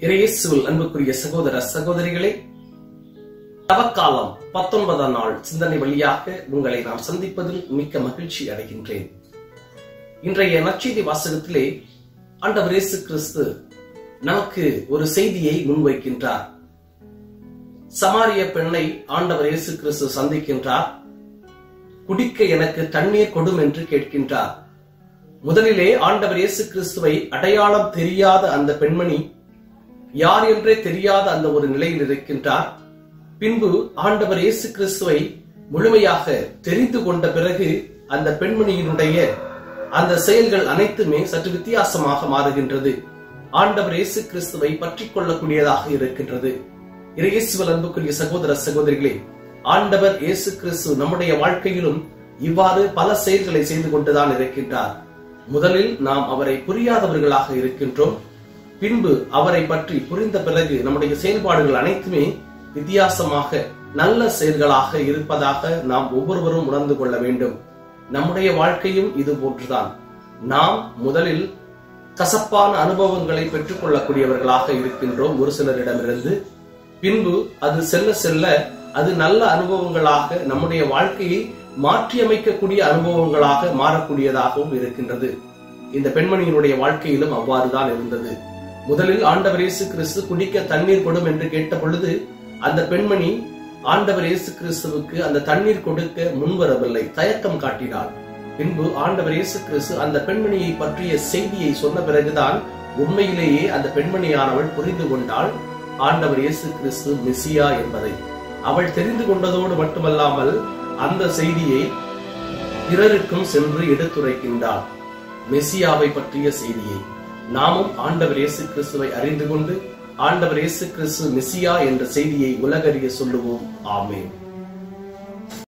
இறையேசுவில் அன்புக்குரிய சகோதர சகோதரிகளே தவக்காலம் பத்தொன்பதாம் நாள் சிந்தனை வழியாக உங்களை நான் சந்திப்பதில் மிக்க மகிழ்ச்சி அடைகின்றேன் இன்றைய நற்செய்தி வாசகத்திலே ஆண்டவர் இயேசு கிறிஸ்து நமக்கு ஒரு செய்தியை முன்வைக்கின்றார் சமாரிய பெண்ணை ஆண்டவர் இயேசு கிறிஸ்து சந்திக்கின்றார் குடிக்க எனக்கு தண்ணீர் கொடும் என்று கேட்கின்றார் முதலிலே ஆண்டவர் இயேசு கிறிஸ்துவை அடையாளம் தெரியாத அந்த பெண்மணி யார் என்றே தெரியாத அந்த ஒரு நிலையில் இருக்கின்றார் பின்பு ஆண்டவர் இயேசு கிறிஸ்துவை முழுமையாக தெரிந்து கொண்ட பிறகு அந்த பெண்மணியினுடைய அந்த செயல்கள் அனைத்துமே சற்று வித்தியாசமாக மாறுகின்றது ஆண்டவர் இயேசு கிறிஸ்துவை பற்றி கொள்ளக்கூடியதாக இருக்கின்றது இயேசுவல் அன்புக்குரிய சகோதர சகோதரிகளே ஆண்டவர் இயேசு கிறிஸ்து நம்முடைய வாழ்க்கையிலும் இவ்வாறு பல செயல்களை செய்து கொண்டுதான் இருக்கின்றார் முதலில் நாம் அவரை புரியாதவர்களாக இருக்கின்றோம் பின்பு அவரை பற்றி புரிந்த பிறகு நம்முடைய செயல்பாடுகள் அனைத்துமே வித்தியாசமாக நல்ல செயல்களாக இருப்பதாக நாம் ஒவ்வொருவரும் உணர்ந்து கொள்ள வேண்டும் நம்முடைய வாழ்க்கையும் இது போன்றுதான் நாம் முதலில் கசப்பான அனுபவங்களை பெற்றுக் கொள்ளக்கூடியவர்களாக இருக்கின்றோம் ஒரு சிலரிடமிருந்து பின்பு அது செல்ல செல்ல அது நல்ல அனுபவங்களாக நம்முடைய வாழ்க்கையை மாற்றியமைக்கக்கூடிய அனுபவங்களாக மாறக்கூடியதாகவும் இருக்கின்றது இந்த பெண்மணியினுடைய வாழ்க்கையிலும் அவ்வாறுதான் இருந்தது முதலில் ஆண்டவர் இயேசு கிறிஸ்து குடிக்க தண்ணீர் கொடும் என்று கேட்ட பொழுது அந்த பெண்மணி ஆண்டவர் இயேசு கிறிஸ்துவுக்கு அந்த தண்ணீர் கொடுக்க முன்வரவில்லை தயக்கம் காட்டினாள் பின்பு ஆண்டவர் இயேசு கிறிஸ்து அந்த பெண்மணியை பற்றிய செய்தியை சொன்ன பிறகுதான் உண்மையிலேயே அந்த பெண்மணியானவள் புரிந்து கொண்டாள் ஆண்டவர் இயேசு கிறிஸ்து மெசியா என்பதை அவள் தெரிந்து கொண்டதோடு மட்டுமல்லாமல் அந்த செய்தியை பிறருக்கும் சென்று எடுத்துரைக்கின்றாள் மெசியாவை பற்றிய செய்தியை நாமும் ஆண்டவர் இயேசு கிறிஸ்துவை அறிந்து கொண்டு ஆண்டவர் இயேசு கிறிஸ்து மெசியா என்ற செய்தியை உலகறிய சொல்லுவோம் ஆமேன்